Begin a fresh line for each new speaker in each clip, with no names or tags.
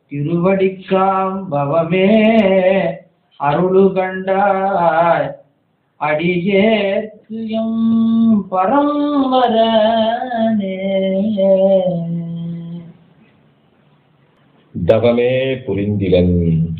திருவடிக்காம் பவமே அருளு கண்டாய் அடியேற்கு எம் பரம்பரனே
தவமே புரிந்திலன்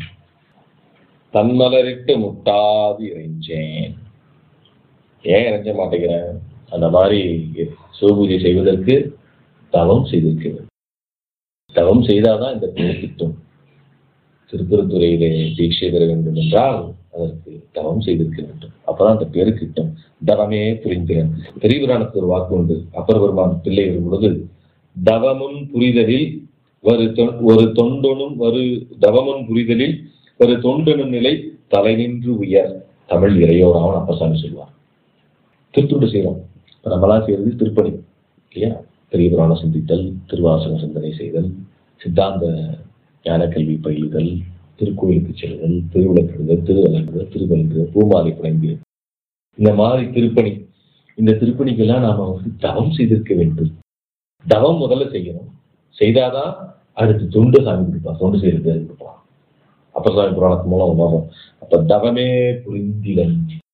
தன்மலரிட்டு முட்டாது இறைஞ்சேன் ஏன் இறைஞ்ச மாட்டேங்கிறேன் அந்த மாதிரி சிவபூஜை செய்வதற்கு தவம் செய்திருக்கிறேன் தவம் செய்தாதான் இந்த பேர் கிட்டும் திருப்பரத்துறையிலே தீட்சை பெற வேண்டும் என்றால் அதற்கு தவம் செய்திருக்க வேண்டும் அப்பதான் அந்த பேரு கிட்டும் தவமே புரிந்திறன் பெரிய புராணத்துக்கு ஒரு வாக்கு உண்டு அப்பர் பெருமான் பிள்ளை வரும் பொழுது தவமும் புரிதலில் ஒரு தொ- ஒரு தொண்டனும் ஒரு தவமும் புரிதலில் ஒரு தொண்டனும் நிலை தலை நின்று உயர் தமிழ் இறையோராவன் அப்பசாமி சொல்வார் திருத்துண்டு செய்யறோம் இப்ப நம்மளாம் செய்யறது திருப்பணி இல்லையா பெரிய புராணம் சிந்தித்தல் திருவாசக சிந்தனை செய்தல் சித்தாந்த ஞான கல்வி பயிலுதல் திருக்கோயிலுக்கு செல்லுதல் திருவிளக்கிடுதல் திருவலங்குதல் திருவலங்குதல் பூமாலை புனைந்து இந்த மாதிரி திருப்பணி இந்த திருப்பணிக்கெல்லாம் நாம வந்து தவம் செய்திருக்க வேண்டும் தவம் முதல்ல செய்யணும் செய்தாதான் அடுத்து தொண்டு சாமி கொடுப்பா தொண்டு செய்யறது கொடுப்பான் அப்ப சாமி புராணத்து மூலம் உணரும் அப்ப தவமே புரிந்திலன்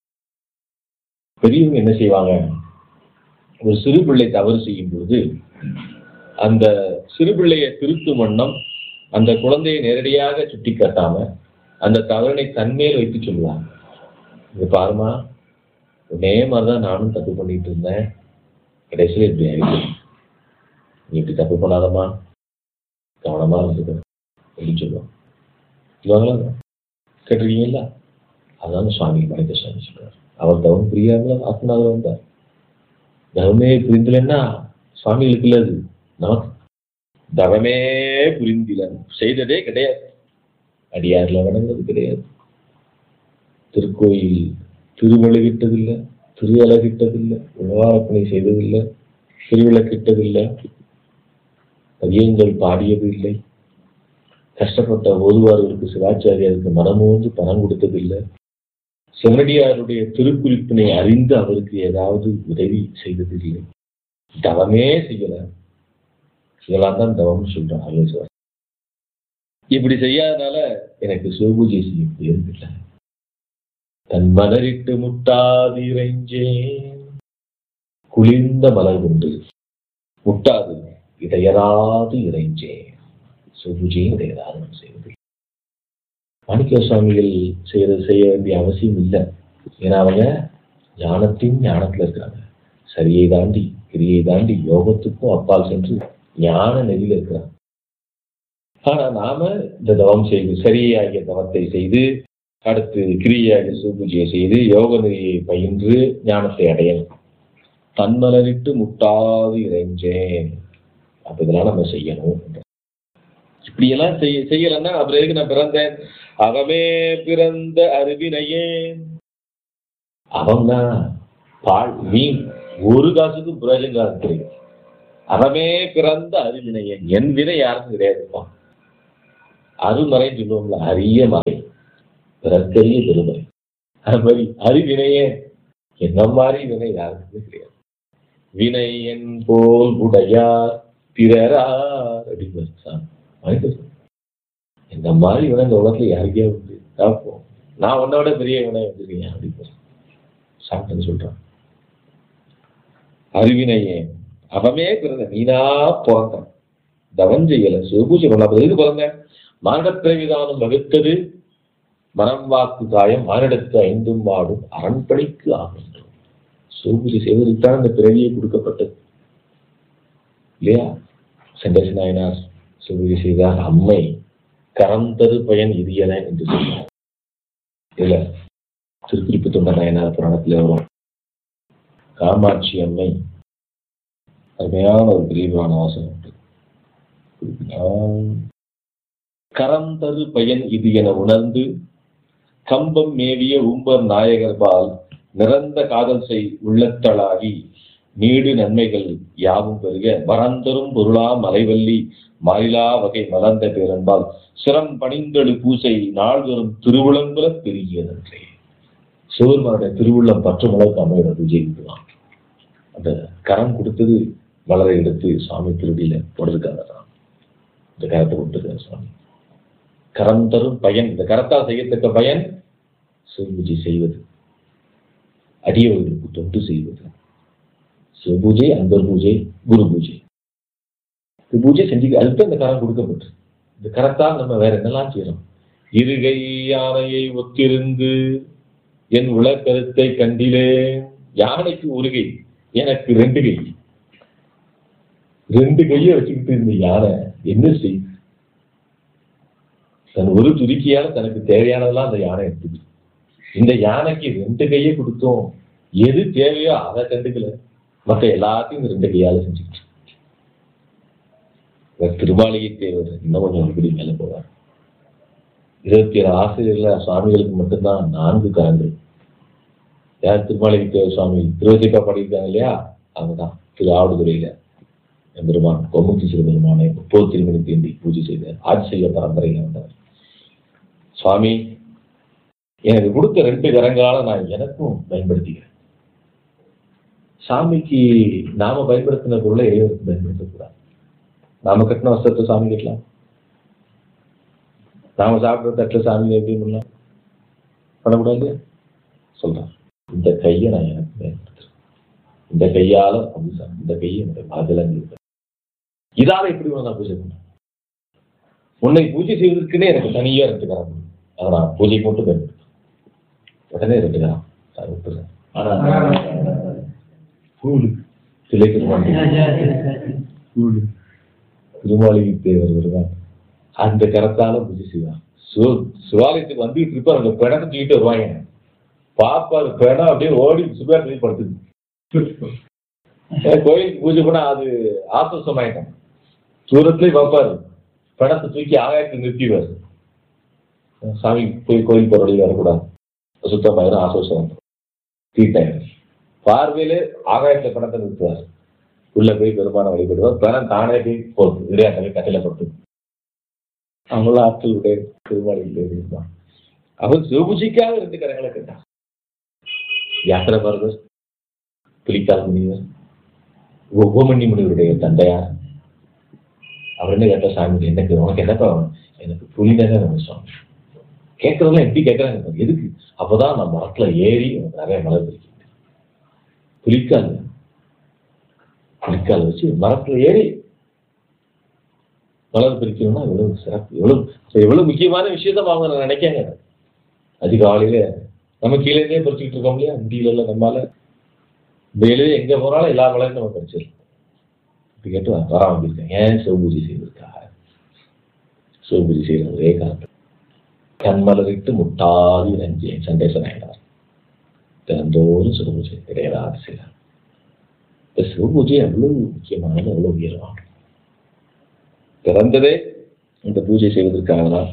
பெரியவங்க என்ன செய்வாங்க ஒரு சிறு பிள்ளை தவறு செய்யும் பொழுது அந்த சிறு பிள்ளையை திருத்தும் வண்ணம் அந்த குழந்தையை நேரடியாக சுட்டி காட்டாம அந்த தவறினை தன்மேல் வைத்து சொல்லுவாங்க இது பாருமா உன்னே மாதிரிதான் நானும் தப்பு பண்ணிட்டு இருந்தேன் கடைசியில் இப்படி ஆயிடுச்சு நீ இப்படி தப்பு பண்ணாதம்மா கவனமா இருந்துக்க அப்படின்னு சொல்லுவாங்க சொல்லுவாங்களா கேட்டிருக்கீங்களா அதான் சுவாமி மனித சுவாமி சொல்றாரு அவர் தவம் புரியாமல ஆத்மநாதர் வந்தார் தவமே புரிந்தலன்னா சுவாமிகளுக்கு இல்ல அது நமக்கு தவமே புரிந்திலன் செய்ததே கிடையாது அடியார்ல வணங்குறது கிடையாது திருக்கோயில் திருவழுகிட்டதில்லை திரு அழகிட்டதில்லை உணவாரப்பணி செய்ததில்லை திருவிளக்கிட்டதில்லை பதியங்கள் பாடியது இல்லை கஷ்டப்பட்ட ஓதுவார்களுக்கு சிவாச்சாரியாருக்கு மனமோந்து பணம் கொடுத்ததில்லை சிவனடியாருடைய திருக்குறிப்பினை அறிந்து அவருக்கு ஏதாவது உதவி செய்ததில்லை தவமே செய்யல இதெல்லாம் தான் தவம்னு சொல்றான் அருள்சுவர் இப்படி செய்யாதனால எனக்கு சிவபூஜை செய்ய முடியவில்லை தன் மலரிட்டு முட்டாது இறைஞ்சேன் குளிர்ந்த மலர் கொண்டு முட்டாது இடையராது இறைஞ்சேன் சிவபூஜையும் இடையராது நான் செய்வதில்லை மாணிக்க சுவாமிகள் செய்யறது செய்ய வேண்டிய அவசியம் இல்லை ஏன்னா அவங்க ஞானத்தின் ஞானத்துல இருக்காங்க சரியை தாண்டி கிரியை தாண்டி யோகத்துக்கும் அப்பால் சென்று ஞான நெறியில இருக்கிறாங்க ஆனா நாம இந்த தவம் செய்து சரியாகிய தவத்தை செய்து அடுத்து கிரியாகிய சிவபூஜையை செய்து யோக நெறியை பயின்று ஞானத்தை அடையணும் தன்மலரிட்டு முட்டாது இறைஞ்சேன் அப்ப இதெல்லாம் நம்ம செய்யணும் இப்படியெல்லாம் செய்ய செய்யலைன்னா அப்புறம் எதுக்கு நான் பிறந்தேன் அவமே பிறந்த அருவினையே அவன் தான் பால் மீன் ஒரு காசுக்கும் பிரயோஜனம் தெரியும் அவமே பிறந்த அருவினையே என் வினை யாருக்கும் கிடையாதுப்பா அருமறைன்னு சொல்லுவோம்ல அரிய மறை பிறக்கரிய பெருமறை அது மாதிரி அருவினையே என்ன மாதிரி வினை யாருக்குமே கிடையாது வினை என் போல் உடையார் பிறரார் அப்படின்னு சாமி. மனித சாமி. இந்த மாதிரி வினை இந்த உலகத்துல யாருக்கே உண்டு பார்ப்போம் நான் உன்னை விட பெரிய வினை வந்திருக்கேன் அப்படின்னு சாப்பிட்டேன்னு சொல்றான் அறிவினையே அவமே பிறந்த நீனா பிறந்தான் தவம் செய்யல சிவபூஜை பண்ண எதுக்கு பிறந்தேன் மானிடப்பிரவிதானம் வகுத்தது மனம் வாக்கு காயம் மானிடத்து ஐந்தும் வாடும் அரண்படைக்கு ஆகும் சிவபூஜை செய்வதற்கு தான் இந்த பிறவியை கொடுக்கப்பட்டது இல்லையா செண்டசி நாயனார் சிவபூஜை செய்தார் அம்மை கரம் தரு பயன் இது என என்று சொன்னார் இல்ல திருக்குறிப்பு தொண்ட நாயனார் புராணத்துல வரும் காமாட்சி அம்மை அருமையான ஒரு பெரிய புராண வாசகம் உண்டு. ஆம். கரம் தரு பயன் இது என உணர்ந்து கம்பம் மேவிய உம்பர் நாயகர்பால் நிறந்த காதல் செய் உள்ளத்தளாகி நீடு நன்மைகள் யாவும் பெருக மறந்தரும் பொருளா மலைவல்லி மாயிலா வகை மலர்ந்த பேரன்பால் சிரம் பணிந்தெழு பூசை நாள்தோறும் திருவிழங்குல பெருகியதன்றே சிவருமானுடைய திருவுள்ளம் பற்றும் அளவுக்கு அமையோட விஜயிக்குவான் அந்த கரம் கொடுத்தது மலரை எடுத்து சுவாமி திருடியில போடுறதுக்காக தான் இந்த கரத்தை கொடுத்துருக்காரு சுவாமி கரம் தரும் பயன் இந்த கரத்தால் செய்யத்தக்க பயன் சிவபூஜை செய்வது அடியவர்களுக்கு தொண்டு செய்வது சிவபூஜை அன்பர் பூஜை குரு பூஜை இந்த பூஜை செஞ்சு அதுக்கு இந்த கரம் கொடுக்கப்பட்டு இந்த கரத்தால் நம்ம வேற என்னெல்லாம் செய்யறோம் இருகை யானையை ஒத்திருந்து என் உலக்கருத்தை கண்டிலே யானைக்கு ஒரு கை எனக்கு ரெண்டு கை ரெண்டு கையை வச்சுக்கிட்டு இருந்த யானை என்ன செய்யுது தன் ஒரு துருக்கியால தனக்கு தேவையானதெல்லாம் அந்த யானை எடுத்துது இந்த யானைக்கு ரெண்டு கையை கொடுத்தோம் எது தேவையோ அதை கண்டுக்கல மற்ற எல்லாத்தையும் இந்த ரெண்டு கையால செஞ்சுக்கிட்டு இவர் திருமாளிகை தேவர் இன்னும் கொஞ்சம் இப்படி மேல போவார் இருபத்தி ஏழு ஆசிரியர்ல சுவாமிகளுக்கு மட்டும்தான் நான்கு கரங்கள் யார் திருமாளிகை தேவர் சுவாமி திருவசிப்பா பாடியிருக்காங்க இல்லையா அவங்கதான் திரு ஆவடுதுறையில எம்பெருமான் கோமுக்தி சிறுபெருமானை முப்பது திருமணி தீண்டி பூஜை செய்த ஆட்சிய பரம்பரையில் வந்தவர் சுவாமி எனக்கு கொடுத்த ரெண்டு கரங்களால நான் எனக்கும் பயன்படுத்திக்கிறேன் சாமிக்கு நாம பயன்படுத்தின பொருளை இறைவனுக்கு பயன்படுத்தக்கூடாது நாம கட்டின வஸ்திரத்தை சாமி கட்டலாம் நாம சாப்பிட்ற தட்டில் சாமி எப்படி பண்ணலாம் பண்ணக்கூடாது சொல்றேன் இந்த கையை நான் எனக்கு பயன்படுத்துறேன் இந்த கையால அப்படி சாமி, இந்த கையை என்னுடைய பாதலங்கள் இதால எப்படி உன்னை நான் பூஜை பண்ணேன் உன்னை பூஜை செய்வதற்குன்னே எனக்கு தனியா ரெண்டு கரம் உண்டு. அதை நான் பூஜைக்கு மட்டும் பயன்படுத்துறேன் உடனே ரெண்டு கரம் அதை விட்டுறேன் ஆனா கூடு சிலை திருமாளி கூடு திருமாளிகை தேவர் வருவார் அந்த கரத்தால பூஜை செய்வார் சிவ சிவாலயத்துக்கு வந்துட்டு இருப்பார் அந்த பிணத்தை தூக்கிட்டு வருவாங்க பாப்பா அது பிணம் அப்படியே ஓடி சுபேரத்துல படுத்துது ஏன் கோயிலுக்கு பூஜை பண்ணா அது ஆசுவசமாயிட்டோம் தூரத்துலயே பார்ப்பாரு பணத்தை தூக்கி ஆகாயத்தில் நிறுத்திடுவார் சாமி போய் கோயில் போற வழி வரக்கூடாது சுத்தமாயிரும் ஆசுவசம் தீட்டாயிரும் பார்வையிலே ஆகாயத்துல பணத்தை நிறுத்துவார் உள்ள போய் பெருமான வழிபடுவார் பணம் தானே போய் போகுது இடையாட்டவே கட்டில படுத்து அவங்கள ஆட்கள் உடைய திருமாளிகள் இருந்தான் அவன் சிவபூஜைக்காக ரெண்டு கரங்களை கேட்டான் யாத்திரை பரதர் புலிக்கால் முனிவர் உபமணி முனிவருடைய தந்தையார் அவர் என்ன கேட்ட சாமி எனக்கு உனக்கு என்னப்பா வேணும்? எனக்கு புலி தானே வேணும் சுவாமி கேட்கறதெல்லாம் எப்படி கேட்கறாங்க பாரு. எதுக்கு அப்பதான் நான் மரத்துல ஏறி உனக்கு நிறைய மலர் பிடிக்கும் புலிக்கால் புலிக்கால் வச்சு மரத்துல ஏறி மலர் பிரிக்கணும்னா எவ்வளவு சிறப்பு எவ்வளவு எவ்வளவு முக்கியமான விஷயத்த அவங்க நான் நினைக்காங்க அதிகாலையில நம்ம கீழே இருந்தே பறிச்சுக்கிட்டு இருக்கோம் இல்லையா முடியல நம்மால மேலே எங்க போனாலும் எல்லா மலரும் நம்ம பறிச்சிடலாம் இப்படி கேட்டு வர வந்திருக்கேன் ஏன் சிவபூஜை செய்வதற்காக சிவபூஜை செய்யற ஒரே காரணம் கண்மலரிட்டு முட்டாதி நஞ்சேன் சண்டேசன் ஆயினார் தினந்தோறும் சிவபூஜை கிடையாது செய்யறார் இந்த சிவபூஜை எவ்வளவு முக்கியமானது எவ்வளவு உயர்வானது பிறந்ததே இந்த பூஜை செய்வதற்காக தான்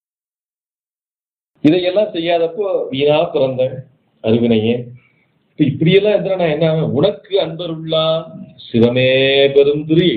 இதையெல்லாம் செய்யாதப்போ வீணா பிறந்த அறிவினையே இப்ப இப்படியெல்லாம் இருந்தா நான் என்ன ஆவேன்? உனக்கு அன்பர் உள்ளான் சிவமே பெருந்திரி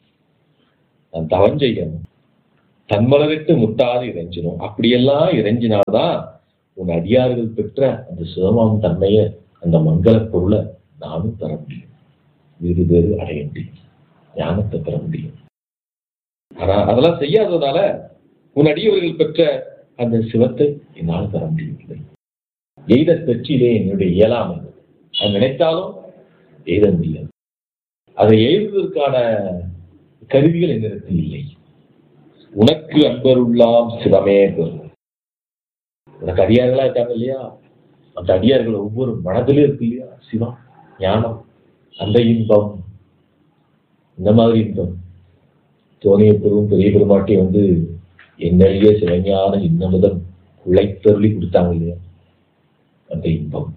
நான் தவம் செய்யணும் தன்மலரிட்டு முட்டாது இறைஞ்சிடும் அப்படியெல்லாம் இறைஞ்சினால்தான் உன் அடியார்கள் பெற்ற அந்த சிவமாம் தன்மைய அந்த மங்களப் பொருளை நானும் பெற முடியும் வீடு பேரு அடைய முடியும் ஞானத்தை பெற முடியும் ஆனா அதெல்லாம் செய்யாததுனால உன் அடியவர்கள் பெற்ற அந்த சிவத்தை என்னால் பெற முடியவில்லை எய்த பெற்றிலே என்னுடைய இயலாமை அது நினைத்தாலும் எய்த முடியாது அதை எழுதுவதற்கான கருவிகள் என்னிடத்தில் இல்லை உனக்கு அன்பருள்ளாம் சிவமே பெறும் உனக்கு அடியார்களா இருக்காங்க இல்லையா அந்த அடியார்கள் ஒவ்வொரு மனதிலும் இருக்கு இல்லையா சிவம் ஞானம் அந்த இன்பம் இந்த மாதிரி இன்பம் தோணிய பெரும் பெரிய பெருமாட்டி வந்து என்னெழிய சிவஞான இன்னமுதம் உழைத்தருளி கொடுத்தாங்க இல்லையா அந்த இன்பம்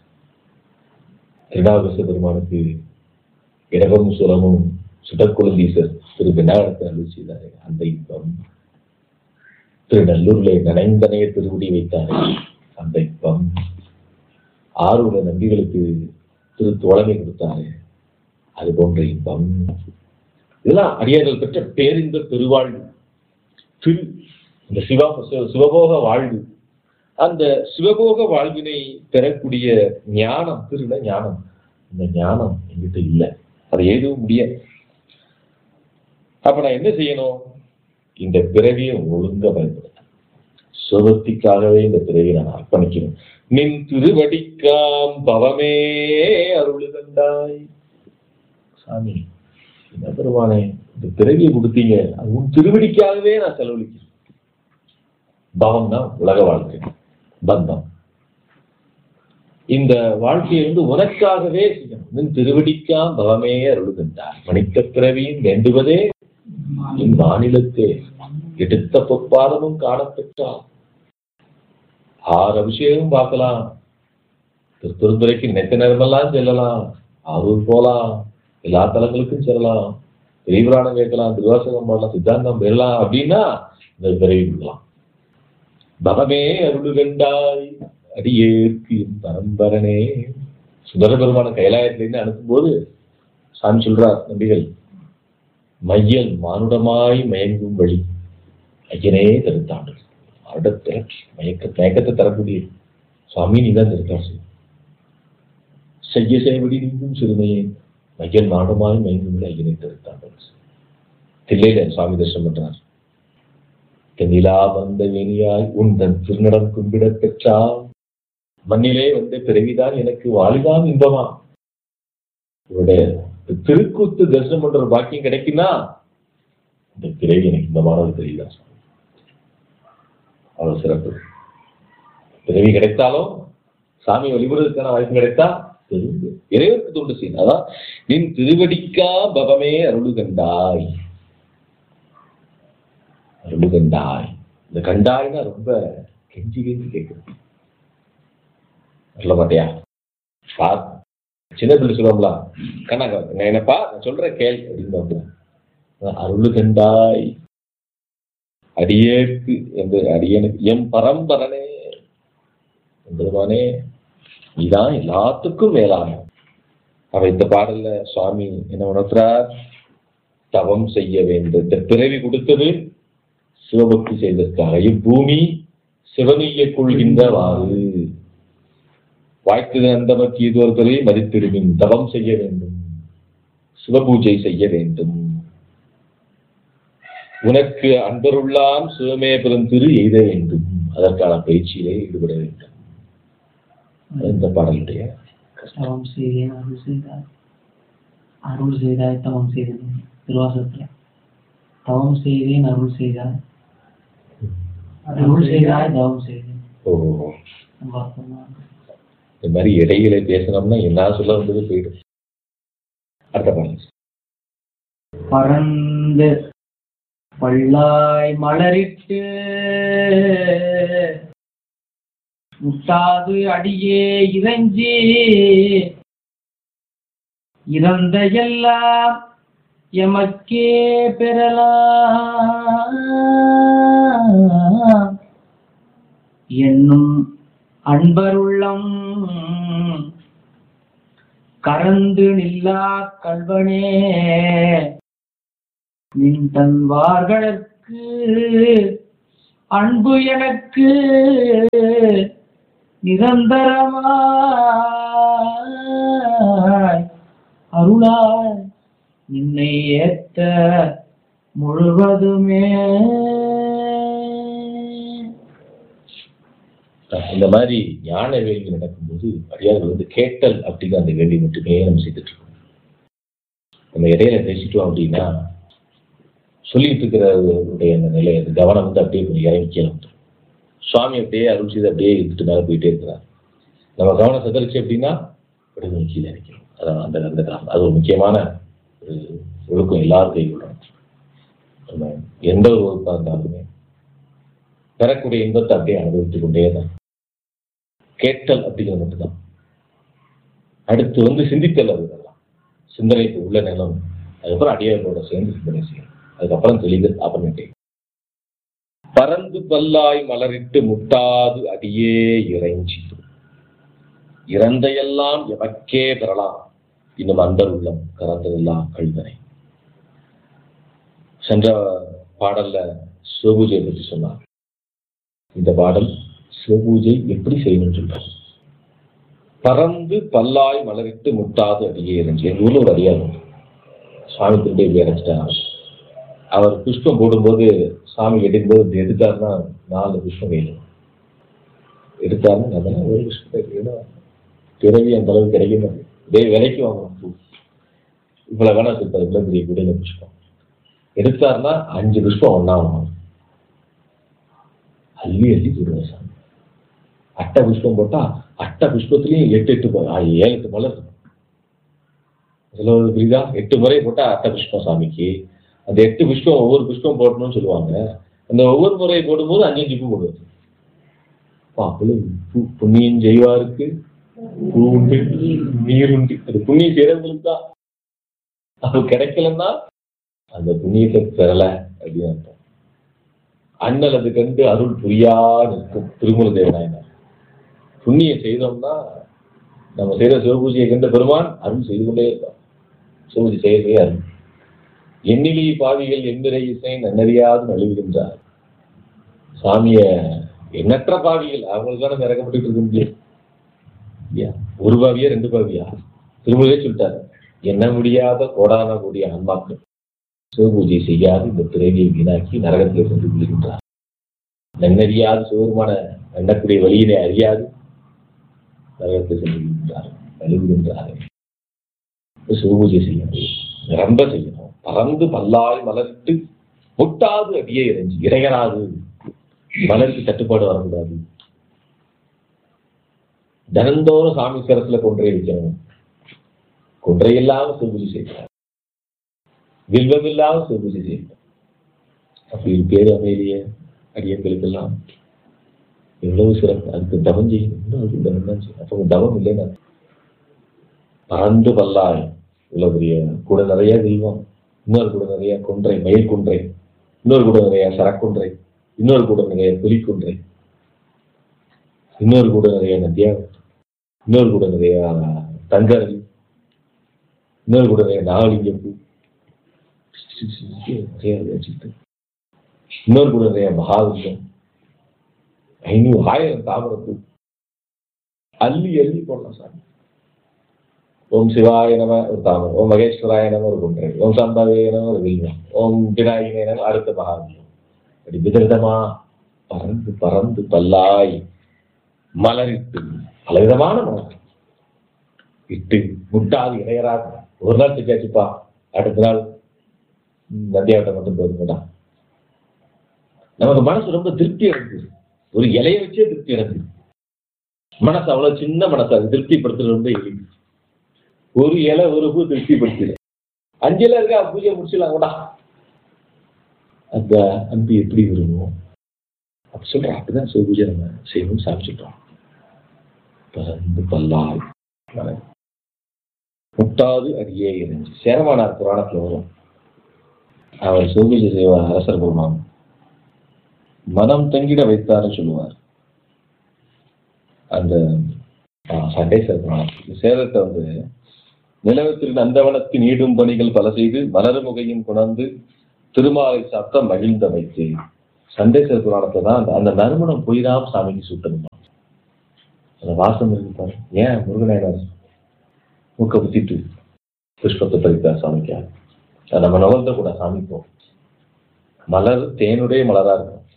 திருநாவுக்கரசு பெருமானுக்கு இடமும் சுரமும் சுடற்குழந்தீசர் திரு பெண்ணாடத்தை அருள் செய்தாரே அந்த இன்பம் திரு நல்லூர்ல நனைந்தனைய திருவுடி வைத்தாரே அந்த இன்பம் ஆறுல நம்பிகளுக்கு திரு தோழமை கொடுத்தாரே அது போன்ற இன்பம் இதெல்லாம் அடியார்கள் பெற்ற பேரின்ப பெருவாழ்வு திரு இந்த சிவா சிவ- சிவபோக வாழ்வு அந்த சிவபோக வாழ்வினை பெறக்கூடிய ஞானம் திருட ஞானம் இந்த ஞானம் என்கிட்ட இல்லை அதை எழுதவும் முடியாது அப்ப நான் என்ன செய்யணும் இந்த பிறவியை ஒழுங்கா பயன்படுத்தணும் சிவபக்திக்காகவே இந்த பிறவி நான் அர்ப்பணிக்கிறேன் நின் திருவடிக்காம் பவமே அருளுகண்டாய் சாமி என்ன பெருமானே இந்த பிறவியை கொடுத்தீங்க அது உன் திருவடிக்காகவே நான் செலவழிக்கிறேன் பவம்னா உலக வாழ்க்கை பந்தம் இந்த வாழ்க்கையை வந்து உனக்காகவே செய்யணும் நின் திருவடிக்காம் பவமே அருளுகின்றார் மணிக்க பிறவியும் வேண்டுவதே இம்மாநிலத்தே எடுத்த பொற்பாதமும் காணப்பெற்றார் ஆறு அபிஷேகம் பார்க்கலாம் திருத்துறைக்கு நெத்த நேரமெல்லாம் செல்லலாம் அரூர் போலாம் எல்லா தலங்களுக்கும் செல்லலாம் திரிபுராணம் கேட்கலாம் திருவாசகம் பண்ணலாம் சித்தாந்தம் பெறலாம் அப்படின்னா இந்த பிறவி கொடுக்கலாம் பவமே அருளுகண்டாய் அடியேற்கு என் பரம்பரனே சுந்தர பெருமான கைலாயத்திலிருந்து அனுப்பும்போது சாமி சொல்றார் நம்பிகள் மையல் மானுடமாய் மயங்கும் வழி ஐயனே தருத்தாண்டு அவருடைய திறக்கி மயக்க மயக்கத்தை தரக்கூடிய சுவாமி நீ தான் திருத்தார் செய்யும் செய்ய செய்வடி நீங்கும் சிறுமையே மையல் மானுடமாய் மயங்கும் வழி ஐயனே தருத்தாண்டு தில்லையில சுவாமி தரிசனம் பண்றார் தென்னிலா வந்த வேணியாய் உந்தன் திருநடம் கும்பிடப் பெற்றால் மண்ணிலே வந்த பிறவிதான் எனக்கு வாலிதான் இன்பமா இவருடைய திருக்கூத்து தரிசனம் பண்ற ஒரு பாக்கியம் கிடைக்குன்னா இந்த பிறவி எனக்கு இன்பமானது தெரியல அவ்வளவு சிறப்பு பிறவி கிடைத்தாலும் சாமி வழிபடுறதுக்கான வாய்ப்பு கிடைத்தா தெரிந்து இறைவனுக்கு தொண்டு செய்யணும் அதான் நின் திருவடிக்கா பவமே அருளு கண்டாய் அருளு கண்டாய் இந்த கண்டாய்னா ரொம்ப கெஞ்சி கெஞ்சி கேட்குது சொல்ல மாட்டியா பா சின்ன பிள்ளை சொல்லுவோம்ல கண்ணா நான் என்னப்பா நான் சொல்றேன் கேள் அப்படின்னு அருளு கண்டாய் அடியேற்கு என்று அடியனுக்கு எம் பரம்பரனே பெருமானே நீதான் எல்லாத்துக்கும் மேலான அவ இந்த பாடல்ல சுவாமி என்ன உணர்த்துறார் தவம் செய்ய வேண்டும் இந்த பிறவி கொடுத்தது சிவபக்தி செய்ததற்காக இப்பூமி சிவனைய கொள்கின்றவாறு வாய்த்தது அந்தமக்கு இது ஒரு பிறவி மதித்திருவின் தவம் செய்ய வேண்டும் சிவபூஜை செய்ய வேண்டும் உனக்கு அன்பருள்ளாம் சிவமே பெருந்திரு எய்த வேண்டும் அதற்கான பயிற்சியிலே ஈடுபட வேண்டும் அது இந்த பாடலுடைய
தவம் செய்தேன் அருள் செய்தாய் அருள் செய்தாய் தவம் செய்தேன் திருவாசகத்துல தவம் செய்தேன் அருள் செய்தாய் அருள் செய்தாய் தவம் செய்தேன்
ஓ
ரொம்ப அற்புதமா இருக்கு.
இந்த மாதிரி இடையில பேசணும்னா என்ன சொல்ல வந்தது போயிடும் அடுத்த பாடல்
பறந்து பல்லாய் மலரிட்டு முட்டாது அடியே இறைஞ்சி இறந்த எல்லாம் எமக்கே பெறலாம் என்னும் அன்பருள்ளம் கறந்து நில்லா கல்வனே நின் தன்வார்களுக்கு அன்பு எனக்கு நிரந்தரமாய் அருளாய் நின்னை ஏத்த முழுவதுமே
இந்த மாதிரி ஞான வேள்வி நடக்கும்போது அடியார்கள் வந்து கேட்டல் அப்படிங்கிற அந்த வேள்வி மட்டுமே நம்ம செய்துட்டு இருக்கோம் நம்ம இடையில பேசிட்டோம் அப்படின்னா சொல்லிட்டு இருக்கிறவருடைய அந்த நிலை அந்த கவனம் வந்து அப்படியே கொஞ்சம் இறங்கி கீழே வந்துடும் சுவாமி அப்படியே அருள் செய்து அப்படியே இருந்துட்டு மேலே போயிட்டே இருக்கிறார் நம்ம கவனம் சிதறிச்சு அப்படின்னா அப்படியே கொஞ்சம் கீழே இறக்கிறோம் அதான் அந்த அந்த காரணம் அது ஒரு முக்கியமான ஒரு ஒழுக்கம் எல்லாரும் கைவிடணும் நம்ம எந்த ஒரு ஒழுக்கம் இருந்தாலுமே பெறக்கூடிய இன்பத்தை அப்படியே அனுபவித்துக் கொண்டே தான் கேட்டல் அப்படிங்கிறது மட்டும்தான் அடுத்து வந்து சிந்தித்தல் அது இதெல்லாம் சிந்தனைக்கு உள்ள நிலம் அதுக்கப்புறம் அடியார்களோட சேர்ந்து சிந்தனை செய்யணும் அதுக்கப்புறம் தெளிவு அப்புறமேட்டே பறந்து பல்லாய் மலரிட்டு முட்டாது அடியே இறைஞ்சி இறந்தையெல்லாம் எமக்கே பெறலாம் இன்னும் அந்தர் உள்ளம் கறந்ததெல்லாம் கழுதனை சென்ற பாடல்ல சிவபூஜையை பற்றி சொன்னார் இந்த பாடல் சிவபூஜை எப்படி செய்யணும்னு சொல்றார் பறந்து பல்லாய் மலரிட்டு முட்டாது அடியே இறைஞ்சி எங்க ஊர்ல ஒரு அடியார் உண்டு. சுவாமி திரும்பி இப்படி அடைச்சிட்டாங்க அவர் புஷ்பம் போடும்போது சாமி எடுக்கும்போது இப்படி எடுத்தாருன்னா நாலு புஷ்பம் வேணும் எடுத்தாருன்னா நம்ம ஒரு புஷ்பத்தை எடுக்கணும் பிறவி அந்த அளவுக்கு கிடைக்க மாட்டேங்குது இதே விலைக்கு வாங்கணும் பூ இவ்வளவு வேணா சொல்றாரு இவ்வளவு பெரிய குடையில புஷ்பம் எடுத்தாருன்னா அஞ்சு புஷ்பம் ஒண்ணா வாங்கணும் அள்ளி அள்ளி போடுவார் சாமி அட்டை புஷ்பம் போட்டா அட்டை புஷ்பத்துலயும் எட்டு எட்டு ப- ஆ, ஏழு எட்டு மலர் இருக்கும் இதுல ஒரு புரியுதா எட்டு முறை போட்டா அட்டை புஷ்பம் சாமிக்கு அந்த எட்டு புஷ்பம் ஒவ்வொரு புஷ்பம் போடணும்னு சொல்லுவாங்க அந்த ஒவ்வொரு முறை போடும்போது அஞ்சு அஞ்சு பூ போடுவது அப்பா, அவ்வளவு பூ புண்ணியம் செய்வாருக்கு பூ உண்டு நீர் உண்டு அது புண்ணியம் செய்யறவங்களுக்கு தான் அது கிடைக்கலன்னா அந்த புண்ணியத்தை பெறல அப்படின்னு அர்த்தம் அண்ணல் அது கண்டு அருள் புரியா நிற்கும் திருமூல தேவனாயினார் புண்ணியம் செய்தோம்னா நம்ம செய்யற சிவபூஜையை கண்ட பெருமான் அருள் செய்து கொண்டே இருப்பான் சிவபூஜை செய்ய செய்ய அருள் எண்ணிலி பாவிகள் எண்ணிறை இசை நன்னறியாது நழுவுகின்றார் சாமிய எண்ணற்ற பாவிகள் அவங்களுக்கான இறக்கப்பட்டு இருக்க முடியாது இல்லையா? ஒரு பாவியா ரெண்டு பாவியா திருமூலே சொல்லிட்டாரு எண்ண முடியாத கோடான கூடிய ஆன்மாக்கள் சிவபூஜை செய்யாது இந்த பிறவியை வீணாக்கி நரகத்தில் சென்று விழுகின்றார் நன்னறியாது சிவருமான எண்ணக்கூடிய வழியினை அறியாது நரகத்தில் சென்று விழுகின்றார் நழுவுகின்றார் சிவபூஜை செய்யணும் நிரம்ப செய்யணும் பறந்து பல்லாய் மலர்த்து முட்டாது அடியே இறைஞ்சி இறையராது மலருக்கு தட்டுப்பாடு வரக்கூடாது தினந்தோறும் சாமி சிரத்துல கொன்றை வைக்கணும் கொன்றை இல்லாம சிவபூஜை செய்யணும் வில்வம் இல்லாம சிவபூஜை செய்யணும் அப்படி ஒரு பேரு அமைதிய அடியங்களுக்கெல்லாம் எவ்வளவு சிறப்பு அதுக்கு தவம் செய்யணும் இன்னும் அதுக்கு தவம் தான் செய்யணும் அப்போ தவம் இல்லைன்னா பறந்து பல்லாய் இவ்வளவு பெரிய கூட நிறைய தெய்வம் இன்னொரு கூட நிறைய கொன்றை மயில் கொன்றை இன்னொரு கூட நிறைய சரக்குன்றை இன்னொரு கூட நிறைய புலிக்குன்றை இன்னொரு கூட நிறைய நதியா இன்னொரு கூட நிறைய தங்கரவி இன்னொரு கூட நிறைய நாகலிங்கம் பூ நிறைய வச்சுக்கிட்டு இன்னொரு கூட நிறைய மகாலிங்கம் ஐநூறு ஆயிரம் தாமரப்பூ அள்ளி அள்ளி போடலாம் சாமி ஓம் சிவாய நம ஒரு தாமரம் ஓம் மகேஸ்வராய நம ஒரு குன்றை ஓம் சம்பவே நம ஒரு வில்வம் ஓம் விநாயகனே நம அடுத்த மகாவியம் அப்படி விதவிதமா பறந்து பறந்து பல்லாய் மலரிட்டு பலவிதமான மலர் இட்டு முட்டாது இடையராது ஒரு நாள் செஞ்சாச்சுப்பா அடுத்த நாள் ம், நந்தியாவட்டம் மட்டும் போதுங்கடா நமக்கு மனசு ரொம்ப திருப்தி அடைஞ்சு ஒரு இலைய வச்சே திருப்தி அடைஞ்சு மனசு அவ்வளவு சின்ன மனசு அது திருப்திப்படுத்துறது ரொம்ப எளிது ஒரு இலை ஒரு பூ திருப்திப்படுத்திடு அஞ்சு இலை இருக்கா பூஜை முடிச்சிடலாம் கூட அந்த அன்பு எப்படி வருமோ அப்ப சொல்றேன் அப்படிதான் சிவ பூஜை நம்ம செய்யணும்னு சாமி சொல்றோம் பறந்து பல்லாய் மலர். முட்டாது அடியே இறைஞ்சி சேரமானார் புராணத்துல வரும் அவர் சிவபூஜை செய்வார் அரசர் பெருமான் மனம் தங்கிட வைத்தார்னு சொல்லுவார் அந்த ஆ, சண்டேஸ்வர புராணம் இந்த சேரத்தை வந்து நிலவத்திற்கு நந்தவனத்தின் ஈடும் பணிகள் பல செய்து மலர்முகையும் குணர்ந்து திருமாலை சாத்த மகிழ்ந்த வைத்து சண்டேஸ்வர புராணத்தை தான் அந்த அந்த நறுமணம் போயிடாம சாமிக்கு சூட்டணுமா அந்த வாசம் இருக்கு பாரு ஏன் முருகநாயனார் மூக்க குத்திட்டு புஷ்பத்தை பறித்தார் சாமிக்காக அது நம்ம நுகர்ந்த கூட சாமி போ மலர் தேனுடைய மலரா இருக்கும்